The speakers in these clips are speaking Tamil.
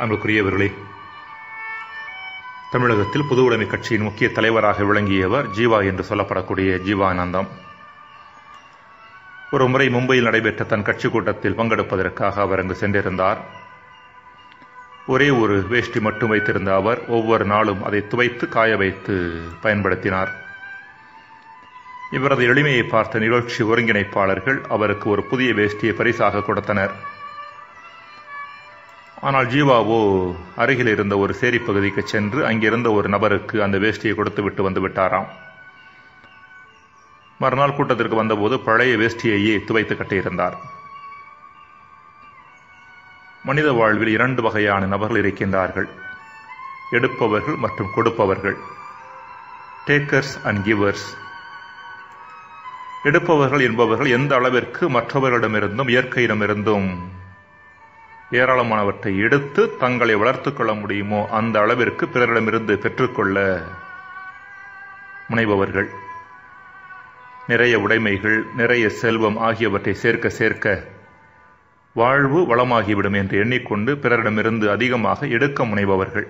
அன்புக்குரியவர்களே தமிழகத்தில் பொது உடைமை கட்சியின் முக்கிய தலைவராக விளங்கியவர் ஜீவா என்று சொல்லப்படக்கூடிய ஜீவானந்தம் ஒரு முறை மும்பையில் நடைபெற்ற தன் கட்சி கூட்டத்தில் பங்கெடுப்பதற்காக அவர் அங்கு சென்றிருந்தார் ஒரே ஒரு வேஷ்டி மட்டும் வைத்திருந்த அவர் ஒவ்வொரு நாளும் அதை துவைத்து காய வைத்து பயன்படுத்தினார் இவரது எளிமையை பார்த்த நிகழ்ச்சி ஒருங்கிணைப்பாளர்கள் அவருக்கு ஒரு புதிய வேஷ்டியை பரிசாக கொடுத்தனர் ஆனால் ஜீவாவோ அருகில் இருந்த ஒரு சேரி பகுதிக்கு சென்று அங்கிருந்த ஒரு நபருக்கு அந்த வேஷ்டியை கொடுத்து விட்டு வந்து விட்டாராம் மறுநாள் கூட்டத்திற்கு வந்தபோது பழைய வேஷ்டியையே துவைத்து கட்டியிருந்தார் மனித வாழ்வில் இரண்டு வகையான நபர்கள் இருக்கின்றார்கள் எடுப்பவர்கள் மற்றும் கொடுப்பவர்கள் டேக்கர்ஸ் அண்ட் கிவர்ஸ் எடுப்பவர்கள் என்பவர்கள் எந்த அளவிற்கு மற்றவர்களிடமிருந்தும் இயற்கையிடமிருந்தும் ஏராளமானவற்றை எடுத்து தங்களை வளர்த்து கொள்ள முடியுமோ அந்த அளவிற்கு பிறரிடமிருந்து பெற்றுக்கொள்ள முனைபவர்கள் நிறைய உடைமைகள் நிறைய செல்வம் ஆகியவற்றை சேர்க்க சேர்க்க வாழ்வு வளமாகிவிடும் என்று எண்ணிக்கொண்டு பிறரிடமிருந்து அதிகமாக எடுக்க முனைபவர்கள்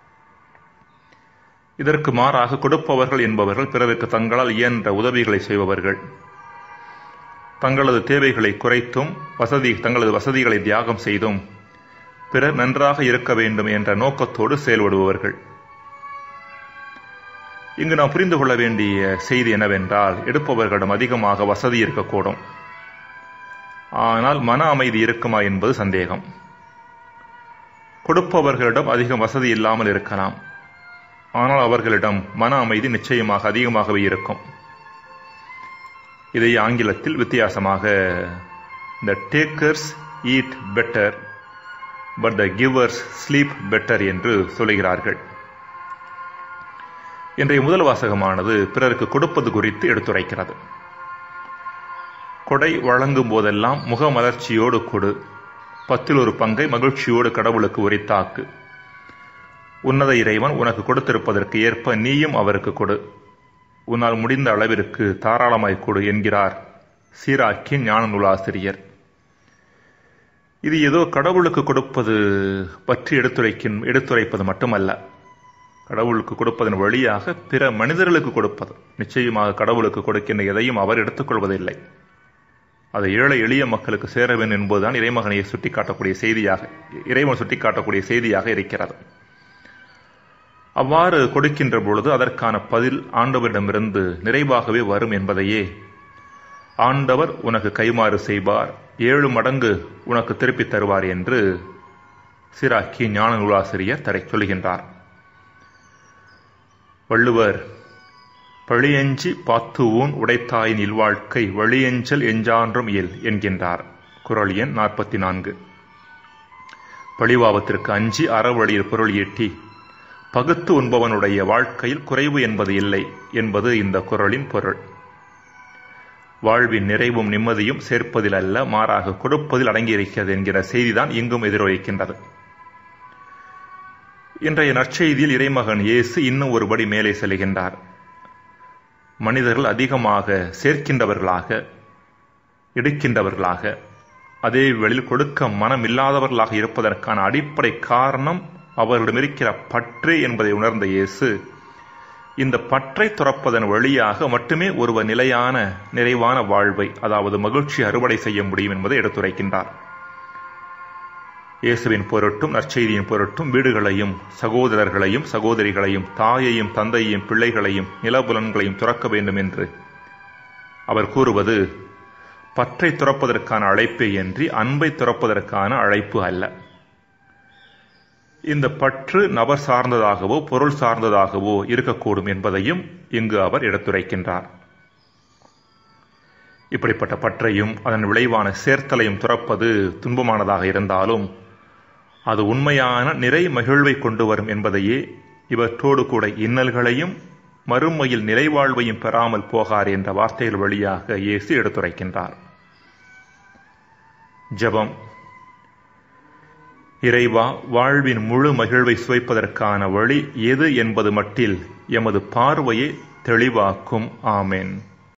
இதற்கு மாறாக கொடுப்பவர்கள் என்பவர்கள் பிறருக்கு தங்களால் இயன்ற உதவிகளை செய்பவர்கள் தங்களது தேவைகளை குறைத்தும் வசதி தங்களது வசதிகளை தியாகம் செய்தும் பிறர் நன்றாக இருக்க வேண்டும் என்ற நோக்கத்தோடு செயல்படுபவர்கள் இங்கு நாம் புரிந்து கொள்ள வேண்டிய செய்தி என்னவென்றால் எடுப்பவர்களிடம் அதிகமாக வசதி இருக்கக்கூடும் ஆனால் மன அமைதி இருக்குமா என்பது சந்தேகம் கொடுப்பவர்களிடம் அதிகம் வசதி இல்லாமல் இருக்கலாம் ஆனால் அவர்களிடம் மன அமைதி நிச்சயமாக அதிகமாகவே இருக்கும் இதை ஆங்கிலத்தில் வித்தியாசமாக the takers eat better but the givers sleep better என்று சொல்லுகிறார்கள் இன்றைய முதல் வாசகமானது பிறருக்கு கொடுப்பது குறித்து எடுத்துரைக்கிறது கொடை வழங்கும் போதெல்லாம் முகமலர்ச்சியோடு கொடு பத்தில் ஒரு பங்கை மகிழ்ச்சியோடு கடவுளுக்கு உரித்தாக்கு உன்னத இறைவன் உனக்கு கொடுத்திருப்பதற்கு ஏற்ப நீயும் அவருக்கு கொடு உன்னால் முடிந்த அளவிற்கு தாராளமாய் கொடு என்கிறார் சீராக்கின் ஞான நூலாசிரியர் இது ஏதோ கடவுளுக்கு கொடுப்பது பற்றி எடுத்துரைக்கின் எடுத்துரைப்பது மட்டுமல்ல கடவுளுக்கு கொடுப்பதன் வழியாக பிற மனிதர்களுக்கு கொடுப்பது நிச்சயமாக கடவுளுக்கு கொடுக்கின்ற எதையும் அவர் எடுத்துக்கொள்வதில்லை அது ஏழை எளிய மக்களுக்கு சேர வேண்டும் என்பதுதான் இறைமகனையை சுட்டிக்காட்டக்கூடிய செய்தியாக இறைவன் சுட்டிக்காட்டக்கூடிய செய்தியாக இருக்கிறது அவ்வாறு கொடுக்கின்ற பொழுது அதற்கான பதில் ஆண்டவரிடமிருந்து நிறைவாகவே வரும் என்பதையே ஆண்டவர் உனக்கு கைமாறு செய்வார் ஏழு மடங்கு உனக்கு திருப்பித் தருவார் என்று சிராக்கி ஞான நூலாசிரியர் தரை சொல்கின்றார் வள்ளுவர் பழியஞ்சி பாத்துவூன் உடைத்தாயின் இல்வாழ்க்கை வழியஞ்சல் எஞ்சான்றும் இயல் என்கின்றார் குரல் எண் நாற்பத்தி நான்கு பழிவாவத்திற்கு அஞ்சி அறவழியில் பொருள் ஈட்டி பகுத்து உண்பவனுடைய வாழ்க்கையில் குறைவு என்பது இல்லை என்பது இந்த குரலின் பொருள் வாழ்வின் நிறைவும் நிம்மதியும் சேர்ப்பதில் அல்ல மாறாக கொடுப்பதில் அடங்கியிருக்கிறது என்கிற செய்திதான் இங்கும் எதிரொலிக்கின்றது இன்றைய நற்செய்தியில் இறைமகன் இயேசு இன்னும் ஒருபடி மேலே செல்கின்றார் மனிதர்கள் அதிகமாக சேர்க்கின்றவர்களாக எடுக்கின்றவர்களாக அதே வேளையில் கொடுக்க மனமில்லாதவர்களாக இருப்பதற்கான அடிப்படை காரணம் அவர்களிடம் இருக்கிற பற்று என்பதை உணர்ந்த இயேசு இந்த பற்றை துறப்பதன் வழியாக மட்டுமே ஒருவர் நிலையான நிறைவான வாழ்வை அதாவது மகிழ்ச்சி அறுவடை செய்ய முடியும் என்பதை எடுத்துரைக்கின்றார் இயேசுவின் பொருட்டும் நற்செய்தியின் பொருட்டும் வீடுகளையும் சகோதரர்களையும் சகோதரிகளையும் தாயையும் தந்தையையும் பிள்ளைகளையும் நிலபுலன்களையும் துறக்க வேண்டும் என்று அவர் கூறுவது பற்றை துறப்பதற்கான அழைப்பே என்று அன்பை துறப்பதற்கான அழைப்பு அல்ல இந்த பற்று நபர் சார்ந்ததாகவோ பொருள் சார்ந்ததாகவோ இருக்கக்கூடும் என்பதையும் இங்கு அவர் எடுத்துரைக்கின்றார் இப்படிப்பட்ட பற்றையும் அதன் விளைவான சேர்த்தலையும் துறப்பது துன்பமானதாக இருந்தாலும் அது உண்மையான நிறை மகிழ்வை கொண்டு வரும் என்பதையே இவற்றோடு கூட இன்னல்களையும் மறுமையில் நிலைவாழ்வையும் பெறாமல் போகார் என்ற வார்த்தைகள் வழியாக இயேசு எடுத்துரைக்கின்றார் ஜபம் இறைவா வாழ்வின் முழு மகிழ்வை சுவைப்பதற்கான வழி எது என்பது மட்டில் எமது பார்வையை தெளிவாக்கும் ஆமேன்